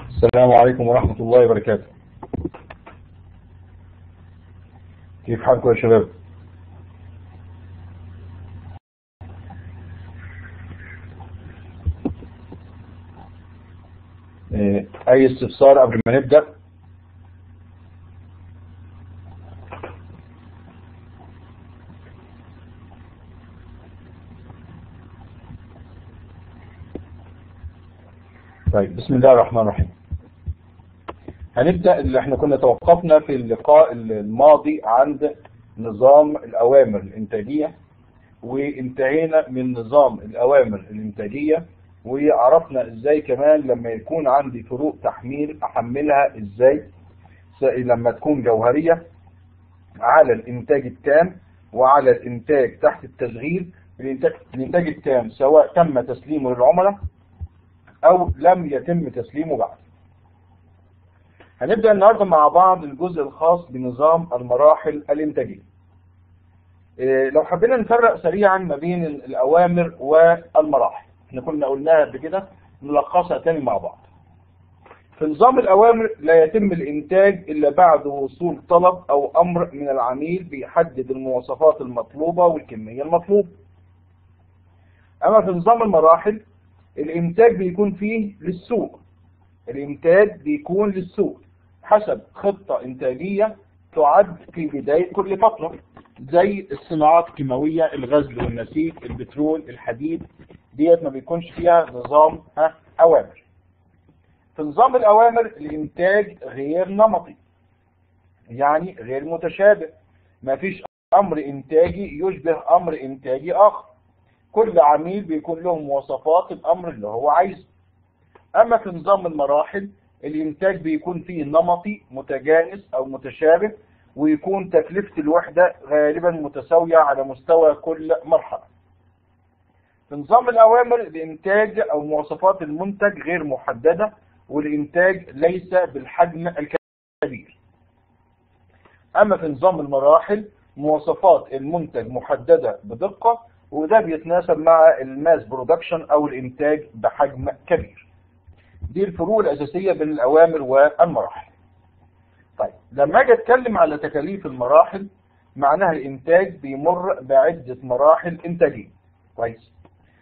السلام عليكم ورحمة الله وبركاته كيف حالكم يا شباب إيه، اي استفسار قبل ما نبدأ طيب بسم الله الرحمن الرحيم هنبدأ اللي احنا كنا توقفنا في اللقاء الماضي عند نظام الأوامر الإنتاجية وانتهينا من نظام الأوامر الإنتاجية وعرفنا ازاي كمان لما يكون عندي فروق تحميل احملها ازاي لما تكون جوهرية على الانتاج التام وعلى الانتاج تحت التشغيل الانتاج, الانتاج التام سواء تم تسليمه للعملاء او لم يتم تسليمه بعد هنبدأ النهاردة مع بعض الجزء الخاص بنظام المراحل الانتاجية لو حبينا نفرق سريعا ما بين الاوامر والمراحل احنا كنا قلناها قبل كده نلخصها تاني مع بعض في نظام الأوامر لا يتم الإنتاج إلا بعد وصول طلب أو أمر من العميل بيحدد المواصفات المطلوبة والكمية المطلوبة أما في نظام المراحل الإنتاج بيكون فيه للسوق الإنتاج بيكون للسوق حسب خطة إنتاجية تعد في بداية كل فترة زي الصناعات الكيماوية الغزل والنسيج البترول الحديد ديت ما بيكونش فيها نظام ها أوامر في نظام الأوامر الإنتاج غير نمطي يعني غير متشابه ما فيش أمر إنتاجي يشبه أمر إنتاجي آخر كل عميل بيكون له مواصفات الأمر اللي هو عايزه أما في نظام المراحل الإنتاج بيكون فيه نمطي متجانس أو متشابه ويكون تكلفة الوحدة غالبا متساوية على مستوى كل مرحلة في نظام الأوامر الإنتاج أو مواصفات المنتج غير محددة والإنتاج ليس بالحجم الكبير أما في نظام المراحل مواصفات المنتج محددة بدقة وده بيتناسب مع الماس برودكشن أو الإنتاج بحجم كبير دي الفروق الأساسية بين الأوامر والمراحل طيب لما أجي أتكلم على تكاليف المراحل معناها الإنتاج بيمر بعدة مراحل إنتاجية كويس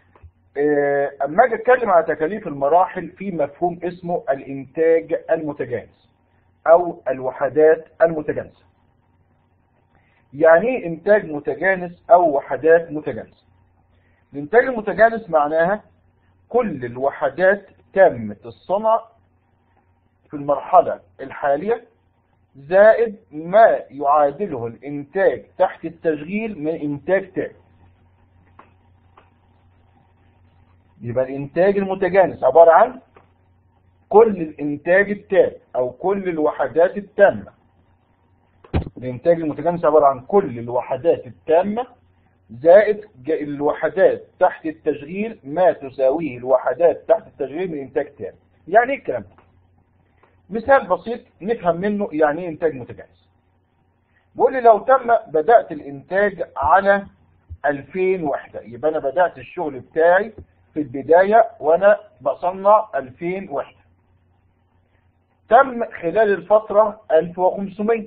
اما اجي اتكلم على تكاليف المراحل في مفهوم اسمه الانتاج المتجانس او الوحدات المتجانسه يعني ايه انتاج متجانس او وحدات متجانسه الانتاج المتجانس معناها كل الوحدات تامة الصنع في المرحلة الحالية زائد ما يعادله الانتاج تحت التشغيل من انتاج تاني يبقى الانتاج المتجانس عبارة عن كل الانتاج التام او كل الوحدات التامة الانتاج المتجانس عبارة عن كل الوحدات التامة زائد الوحدات تحت التشغيل ما تساويه الوحدات تحت التشغيل من انتاج تام يعني ايه الكلام ده مثال بسيط نفهم منه يعني ايه انتاج متجانس بقول لي لو تم بدأت الانتاج على 2000 وحدة يبقى انا بدأت الشغل بتاعي في البداية وانا بصنع 2000 وحدة تم خلال الفترة 1500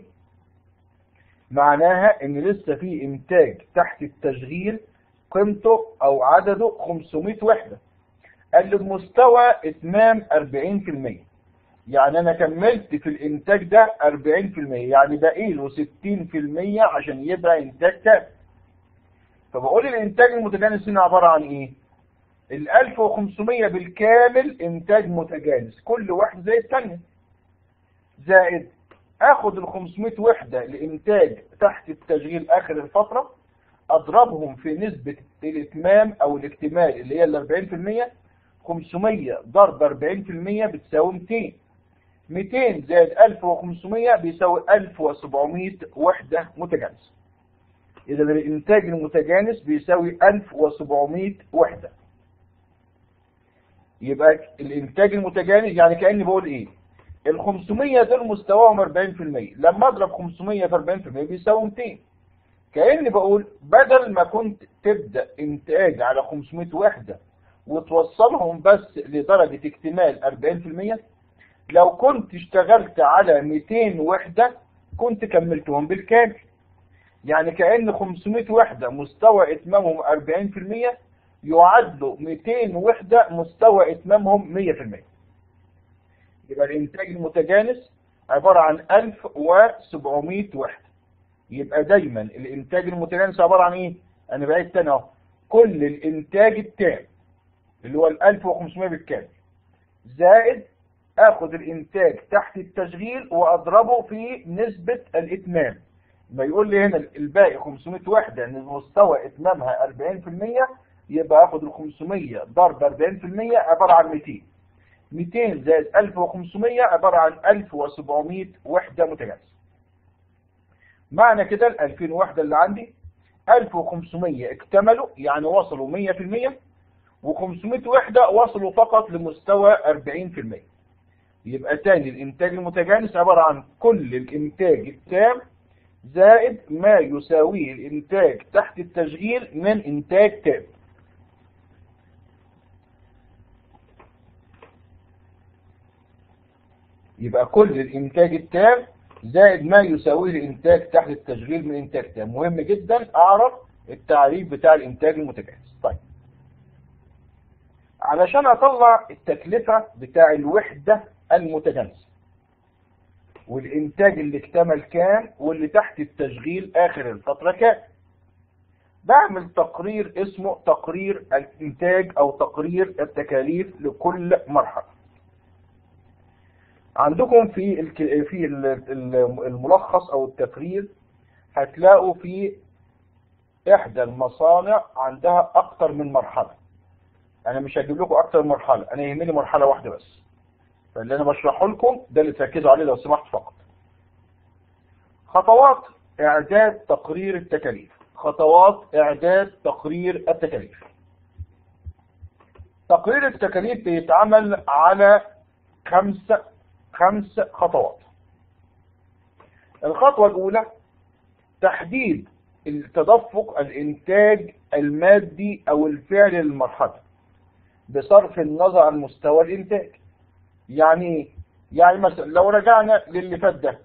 معناها ان لسه في انتاج تحت التشغيل قيمته او عدده 500 وحدة قال لي بمستوى اتمام 40% يعني انا كملت في الانتاج ده 40% يعني باقي له 60% عشان يبقى انتاج تام فبقول الانتاج المتجانس هنا عبارة عن ايه ال 1500 بالكامل انتاج متجانس كل واحد زي الثانيه زائد اخد ال 500 وحده لانتاج تحت التشغيل اخر الفتره اضربهم في نسبه الاتمام او الاكتمال اللي هي ال 40% 500 ضرب 40% بتساوي 200 200 زائد 1500 بيساوي 1700 وحده متجانسه اذا الانتاج المتجانس بيساوي 1700 وحده يبقى الانتاج المتجانس يعني كاني بقول ايه ال 500 دول مستواهم 40% لما اضرب 500 في 40% بيساوي 200 كاني بقول بدل ما كنت تبدا انتاج على 500 وحده وتوصلهم بس لدرجه اكتمال 40% لو كنت اشتغلت على 200 وحدة كنت كملتهم بالكامل يعني كأن 500 وحدة مستوى اتمامهم 40% يعد 200 وحدة مستوى اتمامهم 100% يبقى الانتاج المتجانس عبارة عن 1700 وحدة يبقى دايما الانتاج المتجانس عبارة عن ايه انا بعيد تاني اهو كل الانتاج التام اللي هو ال 1500 بالكامل زائد اخد الانتاج تحت التشغيل واضربه في نسبة الاتمام ما يقول لي هنا الباقي 500 وحدة ان مستوى اتمامها 40% يبقى اخد ال 500 ضرب 40% عبارة عن 200 200 زائد 1500 عبارة عن 1700 وحدة متجانسة معنى كده ال 2000 وحدة اللي عندي 1500 اكتملوا يعني وصلوا 100% و500 وحدة وصلوا فقط لمستوى 40% يبقى تاني الانتاج المتجانس عبارة عن كل الانتاج التام زائد ما يساويه الانتاج تحت التشغيل من انتاج تام يبقى كل الانتاج التام زائد ما يساويه الانتاج تحت التشغيل من انتاج تام مهم جدا اعرف التعريف بتاع الانتاج المتجانس طيب علشان اطلع التكلفة بتاع الوحدة المتجانسة والانتاج اللي اكتمل كام واللي تحت التشغيل اخر الفترة كام بعمل تقرير اسمه تقرير الانتاج او تقرير التكاليف لكل مرحلة عندكم في الك... في الملخص او التقرير هتلاقوا في احدى المصانع عندها اكتر من مرحلة انا مش هجيب لكم اكتر من مرحلة انا يهمني مرحلة واحدة بس فاللي انا بشرحه لكم ده اللي تركزوا عليه لو سمحت فقط خطوات اعداد تقرير التكاليف خطوات اعداد تقرير التكاليف تقرير التكاليف بيتعمل على خمس خمس خطوات الخطوة الأولى تحديد التدفق الإنتاج المادي أو الفعلي للمرحلة بصرف النظر عن مستوى الإنتاج يعني يعني مثلا لو رجعنا للي فات ده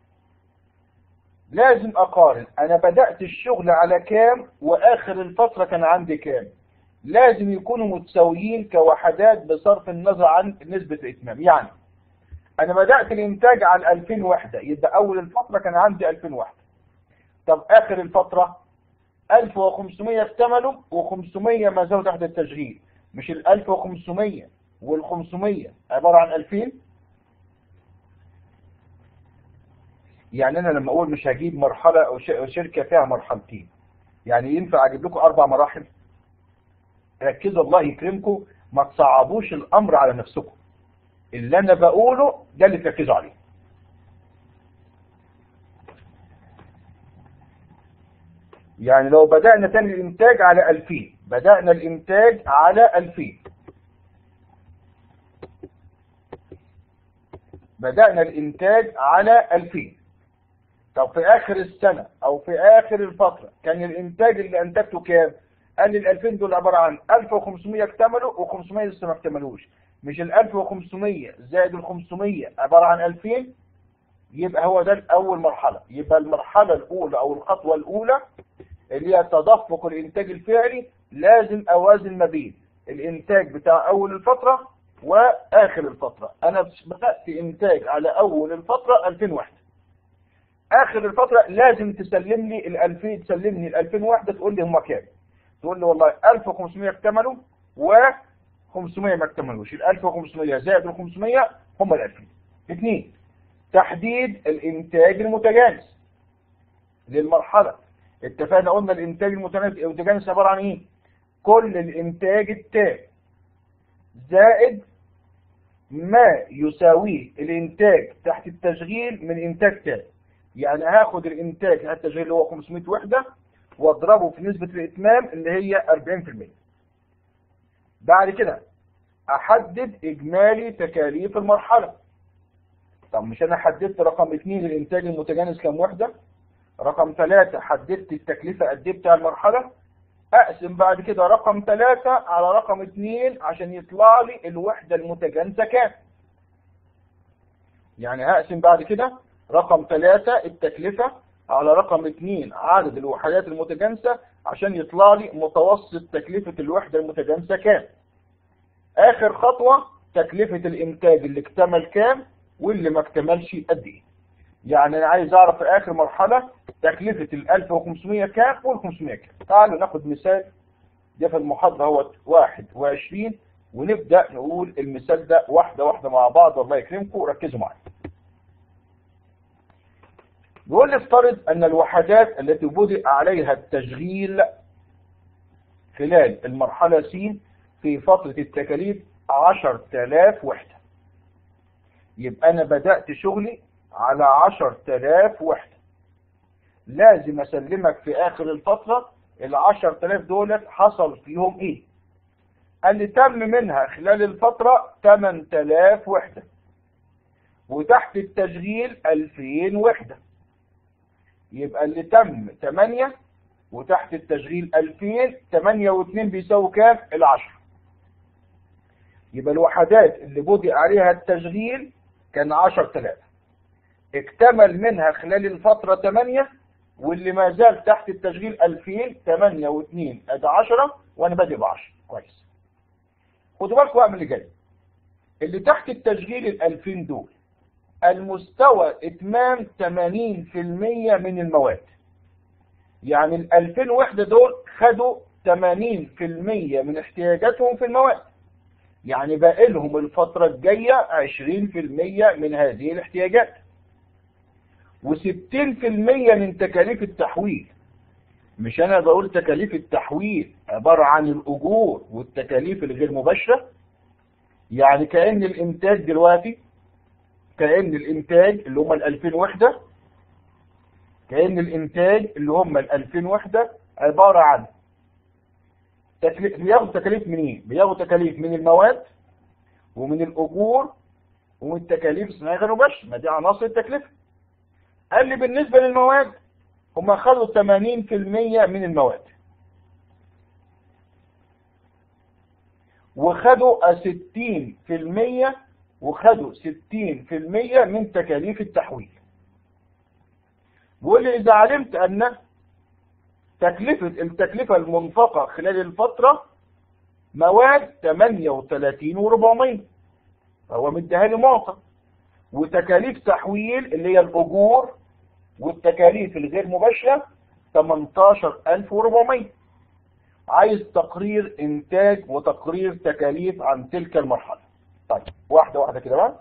لازم أقارن أنا بدأت الشغل على كام وآخر الفترة كان عندي كام لازم يكونوا متساويين كوحدات بصرف النظر عن نسبة الإتمام يعني انا بدأت الانتاج على 2000 وحدة يبقى اول الفترة كان عندي 2000 وحدة طب اخر الفترة 1500 اكتملوا و500 ما زالوا تحت التشغيل مش ال 1500 وال 500 عبارة عن 2000 يعني انا لما اقول مش هجيب مرحلة او شركة فيها مرحلتين يعني ينفع اجيب لكم اربع مراحل ركزوا الله يكرمكم ما تصعبوش الامر على نفسكم اللي انا بقوله ده اللي تركزوا عليه يعني لو بدأنا تاني الانتاج على 2000 بدأنا الانتاج على 2000 بدأنا الانتاج على 2000 طب في اخر السنة او في اخر الفترة كان الانتاج اللي انتجته كام قال لي ال 2000 دول عبارة عن 1500 اكتملوا و500 لسه ما اكتملوش مش ال 1500 زائد ال 500 عبارة عن 2000 يبقى هو ده أول مرحلة يبقى المرحلة الأولى أو الخطوة الأولى اللي هي تدفق الإنتاج الفعلي لازم أوازن ما بين الإنتاج بتاع أول الفترة وآخر الفترة أنا بدأت إنتاج على أول الفترة 2000 وحدة آخر الفترة لازم تسلم لي ال 2000 تسلمني ال 2000 وحدة تقول لي هم كام تقول لي والله 1500 اكتملوا و 500 ما اكتملوش ال 1500 زائد ال 500 هم ال 2000 اثنين تحديد الانتاج المتجانس للمرحلة اتفقنا قلنا الانتاج المتجانس عبارة عن ايه كل الانتاج التام زائد ما يساويه الانتاج تحت التشغيل من انتاج تام يعني هاخد الانتاج تحت التشغيل اللي هو 500 وحدة واضربه في نسبة الاتمام اللي هي 40% بعد كده احدد اجمالي تكاليف المرحلة طب مش انا حددت رقم اثنين الانتاج المتجانس كام وحدة رقم ثلاثة حددت التكلفة قد ايه بتاع المرحلة اقسم بعد كده رقم ثلاثة على رقم اثنين عشان يطلع لي الوحدة المتجانسة كام يعني هقسم بعد كده رقم ثلاثة التكلفة على رقم اثنين عدد الوحدات المتجانسة عشان يطلع لي متوسط تكلفة الوحدة المتجانسة كام اخر خطوة تكلفة الانتاج اللي اكتمل كام واللي ما اكتملش قد ايه يعني انا عايز اعرف في اخر مرحلة تكلفة ال 1500 كام وال 500 كام تعالوا ناخد مثال ده في المحاضرة هو 21 ونبدأ نقول المثال ده واحدة واحدة مع بعض الله يكرمكم ركزوا معايا بيقول لي افترض ان الوحدات التي بدأ عليها التشغيل خلال المرحلة س في فترة التكاليف 10000 وحدة يبقى انا بدأت شغلي على 10000 وحدة لازم اسلمك في اخر الفترة ال 10000 دولت حصل فيهم ايه قال لي تم منها خلال الفترة 8000 وحدة وتحت التشغيل 2000 وحدة يبقى اللي تم 8 وتحت التشغيل 2000 8 و2 بيساوي كام العشر يبقى الوحدات اللي بدأ عليها التشغيل كان 10000 اكتمل منها خلال الفترة 8 واللي ما زال تحت التشغيل 2000 8 و2 ادي 10 وانا بادئ ب 10 كويس خدوا بالكم بقى من اللي جاي اللي تحت التشغيل ال 2000 دول المستوى اتمام 80% من المواد يعني ال 2000 وحدة دول خدوا 80% من احتياجاتهم في المواد يعني باقي لهم الفترة الجاية 20% من هذه الاحتياجات و60% من تكاليف التحويل مش انا بقول تكاليف التحويل عبارة عن الاجور والتكاليف الغير مباشرة يعني كأن الانتاج دلوقتي كأن الانتاج اللي هم ال 2000 وحدة كأن الانتاج اللي هم ال 2000 وحدة عبارة عن تكليف بياخد تكاليف منين؟ بياخد تكاليف من المواد ومن الاجور ومن التكاليف الصناعيه غير مباشره ما دي عناصر التكلفه. قال لي بالنسبه للمواد هم خدوا 80% من المواد. وخدوا 60% وخدوا 60% من تكاليف التحويل. بيقول لي اذا علمت ان تكلفة التكلفة المنفقة خلال الفترة مواد 38 و400 فهو مديها لي معطى وتكاليف تحويل اللي هي الأجور والتكاليف الغير مباشرة 18400 عايز تقرير إنتاج وتقرير تكاليف عن تلك المرحلة طيب واحدة واحدة كده بقى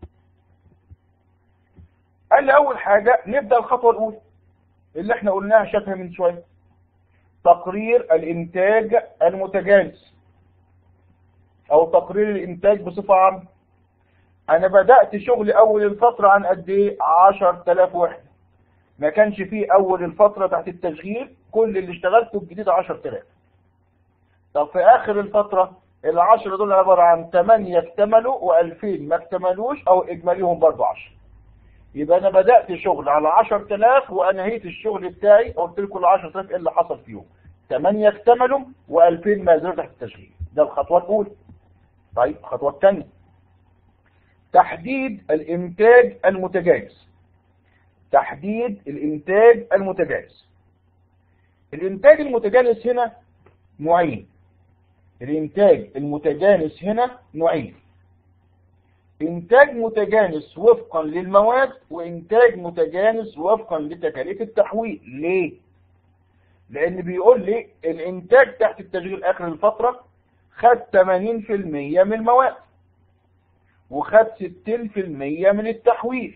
قال لي أول حاجة نبدأ الخطوة الأولى اللي احنا قلناها شكلها من شوية تقرير الانتاج المتجانس او تقرير الانتاج بصفة عامة انا بدأت شغلي اول الفترة عن قد ايه 10000 وحدة ما كانش فيه اول الفترة تحت التشغيل كل اللي اشتغلته الجديد 10000 طب في اخر الفترة العشرة دول عبارة عن 8 اكتملوا و2000 ما اكتملوش او اجماليهم برضه 10 يبقى انا بدأت شغل على 10000 وانهيت الشغل بتاعي قلت لكم ال 10000 ايه اللي حصل فيهم 8 اكتملوا و2000 ما زالوا تحت التشغيل ده الخطوة الأولى طيب الخطوة الثانية تحديد الإنتاج المتجانس تحديد الإنتاج المتجانس الإنتاج المتجانس هنا نوعين الإنتاج المتجانس هنا نوعين إنتاج متجانس وفقا للمواد وإنتاج متجانس وفقا لتكاليف التحويل ليه؟ لأن بيقول لي الإنتاج تحت التشغيل آخر الفترة خد 80% من المواد وخد 60% من التحويل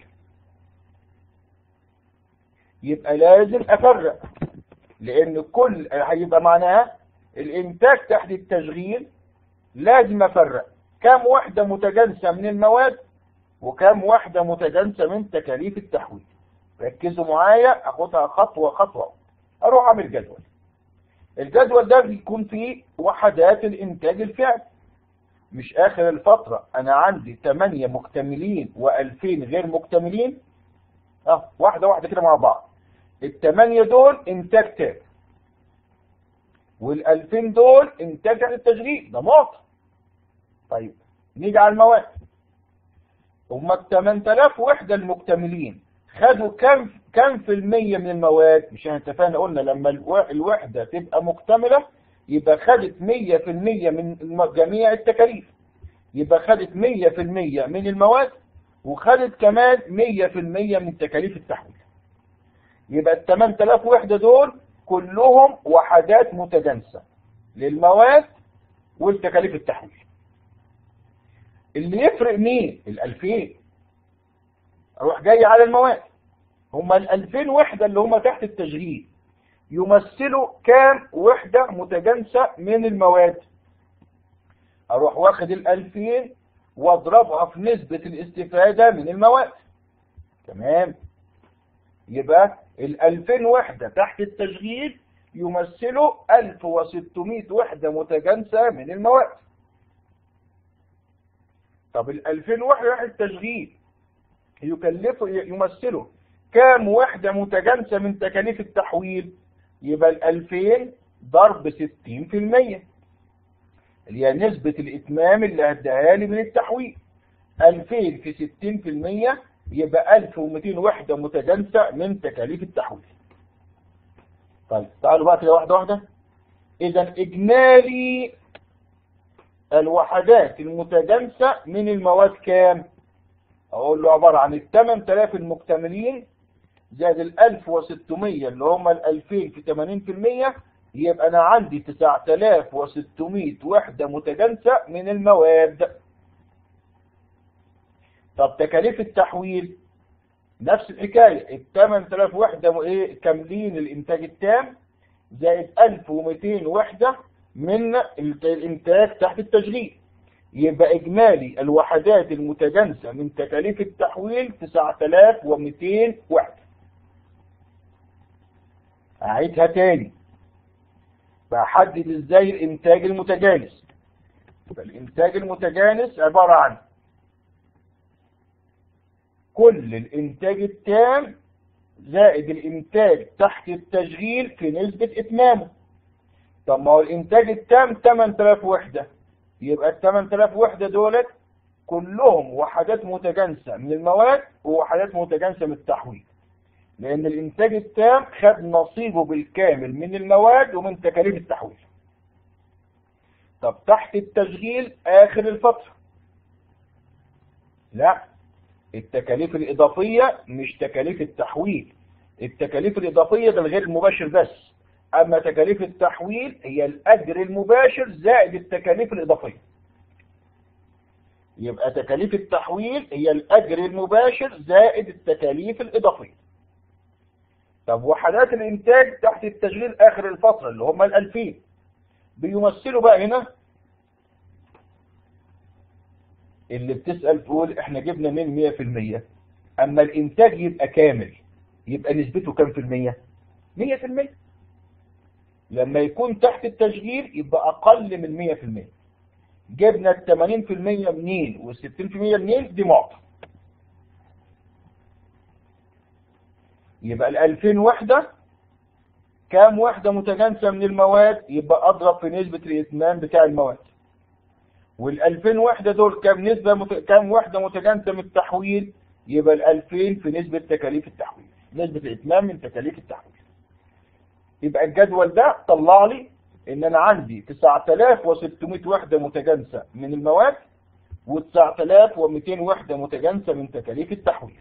يبقى لازم أفرق لأن كل هيبقى معناها الإنتاج تحت التشغيل لازم أفرق كم وحدة متجانسة من المواد وكم وحدة متجانسة من تكاليف التحويل ركزوا معايا أخدها خطوة خطوة أروح أعمل جدول الجدول ده بيكون فيه وحدات الإنتاج الفعلي مش آخر الفترة أنا عندي 8 مكتملين و2000 غير مكتملين اه واحدة واحدة كده مع بعض الثمانية دول إنتاج تام والألفين دول إنتاج تحت التشغيل ده معطى طيب نيجي على المواد هم ال 8000 وحدة المكتملين خدوا كم كم في المية من المواد مش احنا اتفقنا قلنا لما الو- الوحدة تبقى مكتملة يبقى خدت 100 في المية من الم- جميع التكاليف يبقى خدت 100 في المية من المواد وخدت كمان 100 في المية من تكاليف التحويل يبقى ال 8000 وحدة دول كلهم وحدات متجانسة للمواد والتكاليف التحويل اللي يفرق مين ال 2000 اروح جاي على المواد هم ال 2000 وحدة اللي هم تحت التشغيل يمثلوا كام وحدة متجانسة من المواد اروح واخد ال 2000 واضربها في نسبة الاستفادة من المواد تمام يبقى ال 2000 وحدة تحت التشغيل يمثلوا 1600 وحدة متجانسة من المواد طب ال 2000 وحدة تحت التشغيل يكلفوا يمثلوا كام وحدة متجانسة من تكاليف التحويل يبقى ال 2000 ضرب 60% اللي هي نسبة الإتمام اللي هديها لي من التحويل 2000 في 60% يبقى 1200 وحدة متجانسة من تكاليف التحويل طيب تعالوا بقى كده واحدة واحدة إذا إجمالي الوحدات المتجانسة من المواد كام؟ أقول له عبارة عن ال 8000 المكتملين زائد ال 1600 اللي هم ال 2000 في 80% يبقى أنا عندي 9600 وحدة متجانسة من المواد. طب تكاليف التحويل نفس الحكاية ال 8000 وحدة م- ايه كاملين الإنتاج التام زائد 1200 وحدة من الت- الإنتاج تحت التشغيل يبقى إجمالي الوحدات المتجانسة من تكاليف التحويل 9200 وحدة أعيدها تاني بحدد إزاي الإنتاج المتجانس فالإنتاج المتجانس عبارة عن كل الإنتاج التام زائد الإنتاج تحت التشغيل في نسبة إتمامه طب ما هو الإنتاج التام 8000 وحدة يبقى ال 8000 وحدة دولت كلهم وحدات متجانسة من المواد ووحدات متجانسة من التحويل لأن الإنتاج التام خد نصيبه بالكامل من المواد ومن تكاليف التحويل طب تحت التشغيل آخر الفترة لا التكاليف الإضافية مش تكاليف التحويل التكاليف الإضافية ده الغير المباشر بس أما تكاليف التحويل هي الأجر المباشر زائد التكاليف الإضافية يبقى تكاليف التحويل هي الأجر المباشر زائد التكاليف الإضافية طب وحدات الإنتاج تحت التشغيل آخر الفترة اللي هم الألفين بيمثلوا بقى هنا اللي بتسأل تقول احنا جبنا من 100% اما الانتاج يبقى كامل يبقى نسبته كام في المية 100% لما يكون تحت التشغيل يبقى اقل من 100% جبنا ال 80% منين وال 60% منين دي معطى يبقى ال 2000 وحدة كام وحدة متجانسة من المواد يبقى اضرب في نسبة الاتمام بتاع المواد وال 2000 وحدة دول كام نسبة مت... كام وحدة متجانسة من التحويل يبقى ال 2000 في نسبة تكاليف التحويل نسبة الإتمام من تكاليف التحويل يبقى الجدول ده طلع لي إن أنا عندي 9600 وحدة متجانسة من المواد و9200 وحدة متجانسة من تكاليف التحويل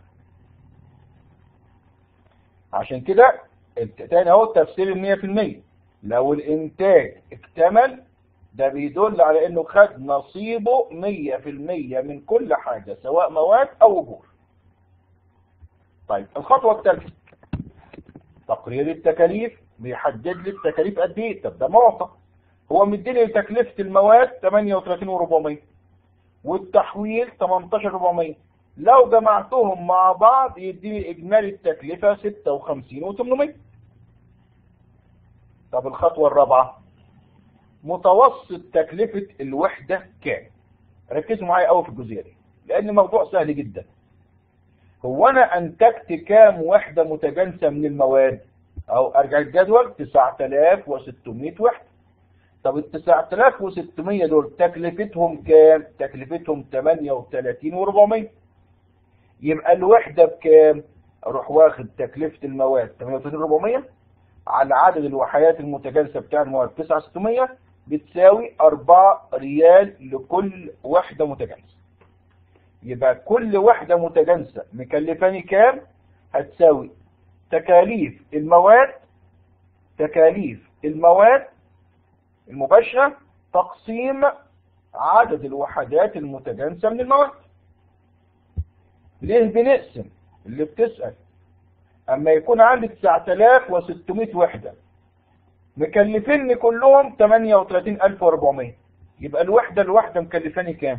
عشان كده تاني اهو تفسير ال 100% لو الإنتاج اكتمل ده بيدل على انه خد نصيبه 100% من كل حاجة سواء مواد او اجور طيب الخطوة الثالثة تقرير التكاليف بيحدد لي التكاليف قد ايه طب ده معطى هو مديني تكلفة المواد 38400 والتحويل 18400 لو جمعتهم مع بعض يديني اجمالي التكلفة 56800 طب الخطوة الرابعة متوسط تكلفة الوحدة كام ركزوا معايا قوي في الجزئية دي لان الموضوع سهل جدا هو انا انتجت كام وحدة متجانسة من المواد او ارجع الجدول 9600 وحدة طب ال 9600 دول تكلفتهم كام؟ تكلفتهم 38 و400 يبقى الوحدة بكام؟ اروح واخد تكلفة المواد 38400 على عدد الوحدات المتجانسة بتاع المواد 9600 بتساوي 4 ريال لكل وحدة متجانسة يبقى كل وحدة متجانسة مكلفاني كام؟ هتساوي تكاليف المواد تكاليف المواد المباشرة تقسيم عدد الوحدات المتجانسة من المواد ليه بنقسم اللي بتسأل اما يكون عندي 9600 وحدة مكلفيني كلهم 38400 يبقى الوحدة الواحدة مكلفاني كام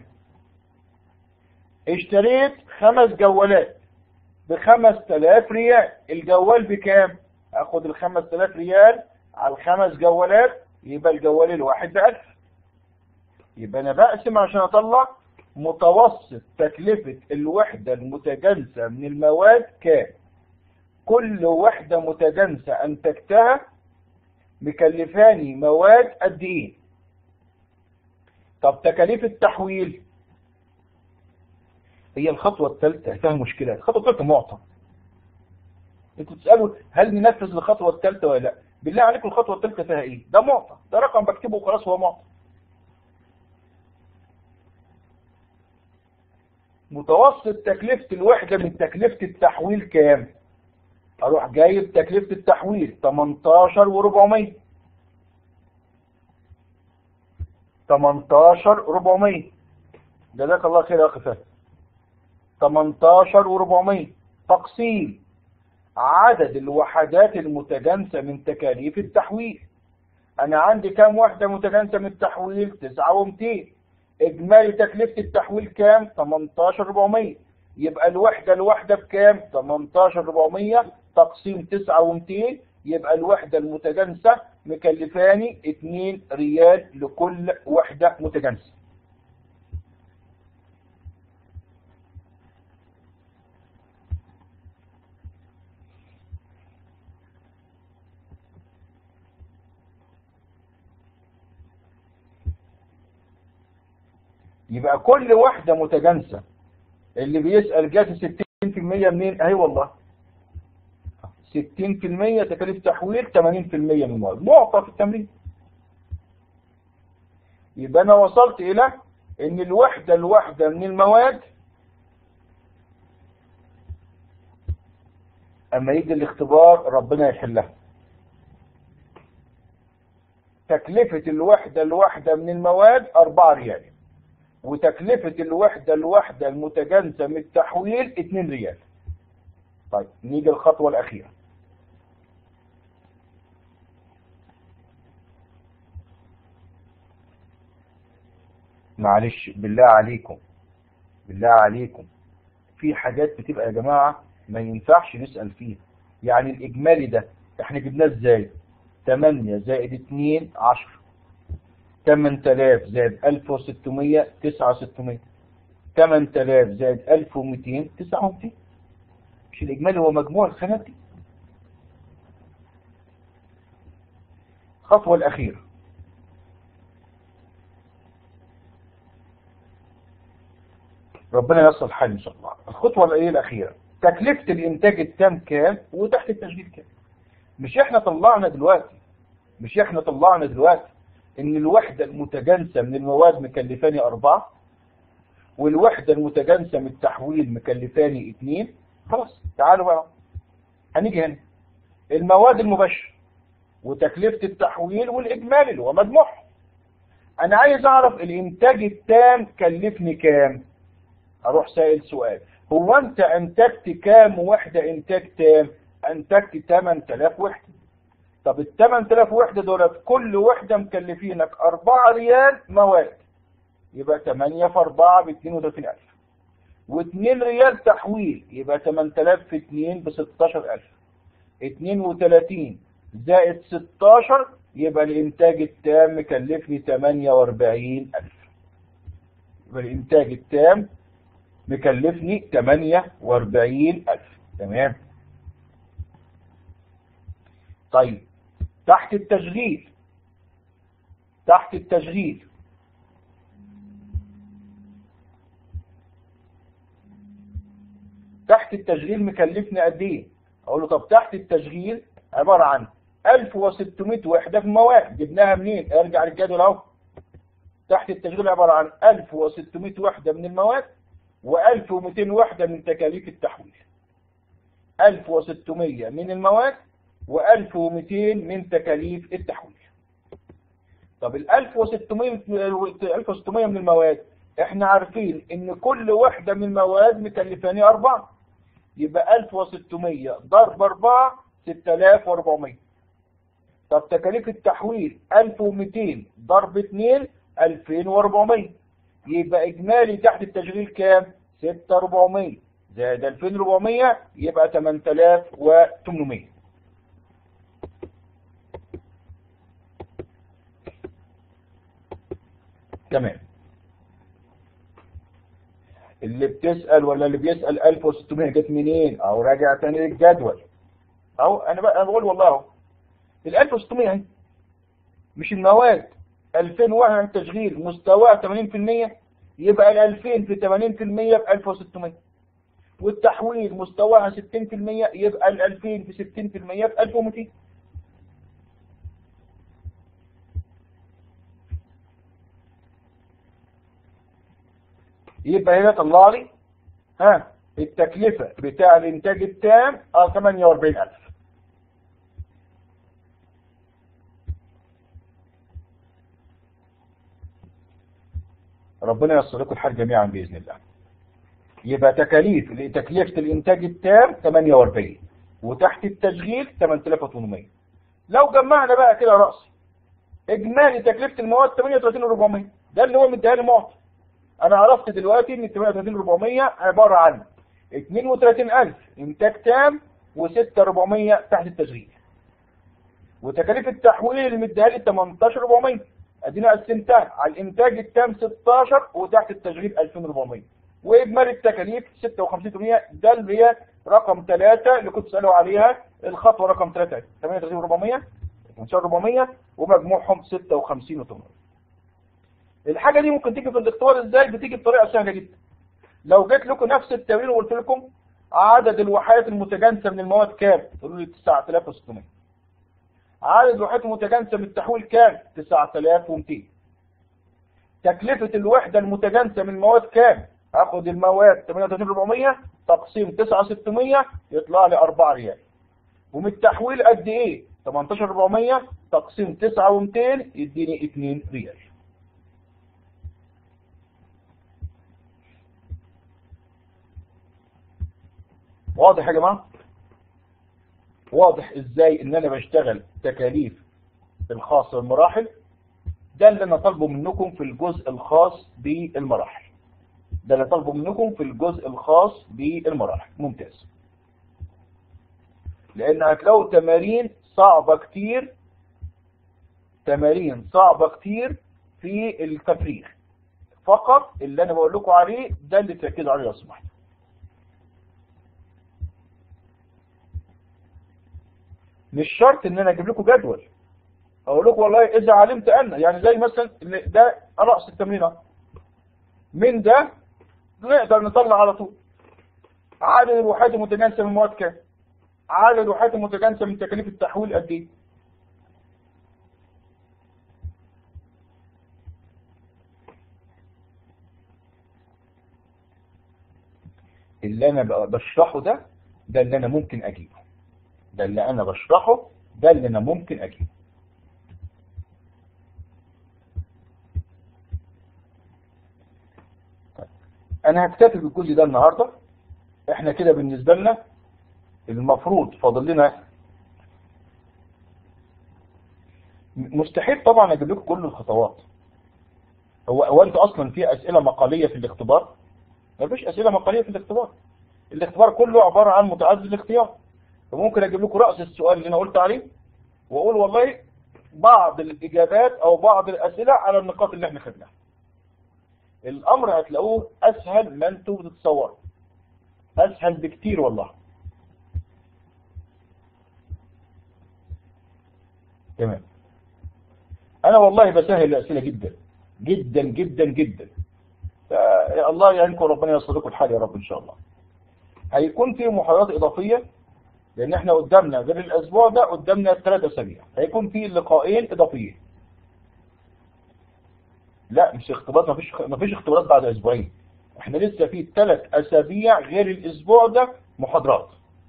اشتريت خمس جوالات ب 5000 ريال الجوال بكام اخد ال 5000 ريال على الخمس جوالات يبقى الجوال الواحد ب 1000 يبقى انا بقسم عشان اطلع متوسط تكلفة الوحدة المتجانسة من المواد كام كل وحدة متجانسة انتجتها مكلفاني مواد قد ايه طب تكاليف التحويل هي الخطوة الثالثة فيها مشكلة الخطوة الثالثة معطى انتوا تسألوا هل ننفذ الخطوة الثالثة ولا لا بالله عليكم الخطوة الثالثة فيها ايه ده معطى ده رقم بكتبه وخلاص هو معطى متوسط تكلفة الوحدة من تكلفة التحويل كام اروح جايب تكلفة التحويل 18 و400 18 400 جزاك الله خير يا اخي فهد 18 و400 تقسيم عدد الوحدات المتجانسة من تكاليف التحويل انا عندي كام وحدة متجانسة من التحويل 9 و200 اجمالي تكلفة التحويل كام 18 400 يبقى الوحدة الواحدة بكام 18 400 تقسيم 9 و200 يبقى الوحدة المتجانسة مكلفاني 2 ريال لكل وحدة متجانسة يبقى كل واحدة متجانسة اللي بيسأل جات 60% منين اهي والله 60% تكاليف تحويل 80% من المواد معطى في التمرين يبقى انا وصلت الى ان الوحدة الواحدة من المواد اما يجي الاختبار ربنا يحلها تكلفة الوحدة الواحدة من المواد 4 ريال وتكلفة الوحدة الواحدة المتجانسة من التحويل 2 ريال طيب نيجي الخطوة الأخيرة معلش بالله عليكم بالله عليكم في حاجات بتبقى يا جماعة ما ينفعش نسأل فيها يعني الإجمالي ده احنا جبناه ازاي 8 زائد 2 10 8000 زائد 1600 9600 8000 زائد 1200 9200 مش الإجمالي هو مجموع الخانات دي الخطوة الأخيرة ربنا يصل الحال إن شاء الله الخطوة الإيه الأخيرة تكلفة الإنتاج التام كام وتحت التشغيل كام مش إحنا طلعنا دلوقتي مش إحنا طلعنا دلوقتي إن الوحدة المتجانسة من المواد مكلفاني أربعة والوحدة المتجانسة من التحويل مكلفاني اتنين خلاص تعالوا بقى هنيجي هنا المواد المباشرة وتكلفة التحويل والإجمالي اللي هو مجموعها أنا عايز أعرف الإنتاج التام كلفني كام أروح سائل سؤال هو أنت أنتجت كام وحدة إنتاج تام أنتجت 8000 وحدة طب ال 8000 وحدة دولت كل وحدة مكلفينك 4 ريال مواد يبقى 8 في 4 ب 32000 و2 ريال تحويل يبقى 8000 في 2 ب 16000 32 زائد 16 يبقى الإنتاج التام مكلفني 48000 يبقى الإنتاج التام مكلفني 48000 تمام طيب تحت التشغيل تحت التشغيل تحت التشغيل مكلفني قد ايه اقول له طب تحت التشغيل عبارة عن 1600 وحدة في المواد جبناها منين ارجع للجدول اهو تحت التشغيل عبارة عن 1600 وحدة من المواد و1200 وحدة من تكاليف التحويل 1600 من المواد و1200 من تكاليف التحويل طب ال 1600 1600 من المواد احنا عارفين ان كل وحدة من المواد مكلفاني 4 يبقى 1600 ضرب 4 6400 طب تكاليف التحويل 1200 ضرب 2 2400 يبقى اجمالي تحت التشغيل كام 6400 زائد 2400 يبقى 8800 تمام اللي بتسأل ولا اللي بيسأل 1600 جت منين او راجع تاني للجدول اهو انا بقى انا بقول والله اهو ال 1600 اهي مش المواد 2000 واحد تشغيل مستواها 80% يبقى ال 2000 في 80% ب 1600 والتحويل مستواها 60% يبقى ال 2000 في 60% ب 1200 يبقى هنا طلع لي ها التكلفة بتاع الانتاج التام اه 48000 ربنا ييسر لكم الحال جميعا باذن الله يبقى تكاليف تكلفة الانتاج التام 48 وتحت التشغيل 8800 لو جمعنا بقى كده رأسي اجمالي تكلفة المواد 38400 ده اللي هو مديها لي معطي انا عرفت دلوقتي ان 38400 عبارة عن 32000 انتاج تام و6400 تحت التشغيل وتكاليف التحويل اللي مديها لي 18400 ادينا قسمتها على الانتاج التام 16 وتحت التشغيل 2400 واجمالي التكاليف 56% ده اللي هي رقم 3 اللي كنت سألوا عليها الخطوه رقم 3 38400 18400 ومجموعهم 56 و800 الحاجه دي ممكن تيجي في الاختبار ازاي بتيجي بطريقه سهله جدا لو جيت لكم نفس التمرين وقلت لكم عدد الوحدات المتجانسه من المواد كام تقولوا لي 9600 عدد الوحدات المتجانسه من التحويل كام 9200 تكلفه الوحده المتجانسه من المواد كام اخد المواد 38400 تقسيم 9600 يطلع لي 4 ريال ومن التحويل قد ايه 18400 تقسيم 9200 يديني 2 ريال واضح يا جماعه واضح ازاي ان انا بشتغل تكاليف الخاصه بالمراحل ده اللي انا طالبه منكم في الجزء الخاص بالمراحل ده اللي طالبه منكم في الجزء الخاص بالمراحل ممتاز لان هتلاقوا تمارين صعبة كتير تمارين صعبة كتير في التفريغ فقط اللي انا بقول لكم عليه ده اللي تركزوا عليه لو سمحتوا مش شرط ان انا اجيب لكم جدول اقول لكم والله اذا علمت ان يعني زي مثلا ده رأس التمرين من ده نقدر نطلع على طول عدد الوحدات المتجانسه من المواد كام عدد الوحدات المتجانسه من تكاليف التحويل قد ايه اللي انا بشرحه ده ده اللي انا ممكن اجيبه ده اللي انا بشرحه ده اللي انا ممكن اجيبه انا هكتفي بالجزء ده النهاردة احنا كده بالنسبة لنا المفروض فاضل لنا مستحيل طبعا اجيب لكم كل الخطوات هو هو انتوا اصلا في اسئله مقاليه في الاختبار ما فيش اسئله مقاليه في الاختبار الاختبار كله عباره عن متعدد الاختيار فممكن اجيب لكم راس السؤال اللي انا قلت عليه واقول والله بعض الاجابات او بعض الاسئله على النقاط اللي احنا خدناها الامر هتلاقوه اسهل ما انتم بتتصوروا اسهل بكتير والله تمام انا والله بسهل الاسئله جدا جدا جدا جدا فيا الله يعينكم ربنا يصدقوا الحال يا رب ان شاء الله هيكون في محاضرات اضافيه لان احنا قدامنا غير الاسبوع ده قدامنا ثلاث اسابيع هيكون في لقاءين اضافيين لا مش اختبارات مفيش مفيش اختبارات بعد اسبوعين احنا لسه في ثلاث اسابيع غير الاسبوع ده محاضرات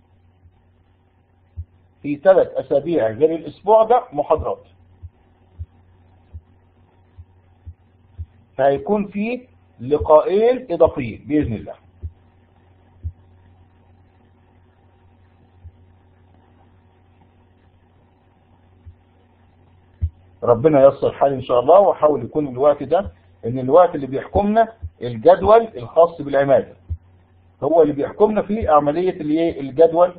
في ثلاث اسابيع غير الاسبوع ده محاضرات فهيكون في لقاءين اضافيين باذن الله ربنا ييسر حال ان شاء الله وحاول يكون الوقت ده ان الوقت اللي بيحكمنا الجدول الخاص بالعماده هو اللي بيحكمنا في عمليه الايه الجدول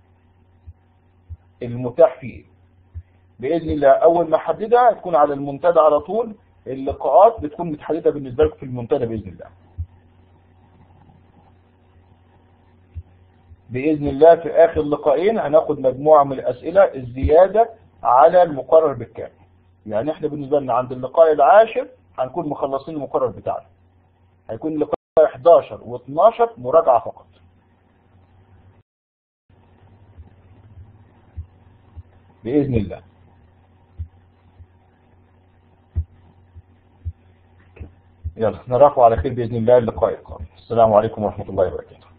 المتاح فيه باذن الله اول ما احددها تكون على المنتدى على طول اللقاءات بتكون متحدده بالنسبه لكم في المنتدى باذن الله باذن الله في اخر لقاءين هناخد مجموعه من الاسئله الزياده على المقرر بالكامل يعني احنا بالنسبه لنا عند اللقاء العاشر هنكون مخلصين المقرر بتاعنا هيكون اللقاء 11 و12 مراجعه فقط باذن الله يلا نراكم على خير باذن الله اللقاء القادم السلام عليكم ورحمه الله وبركاته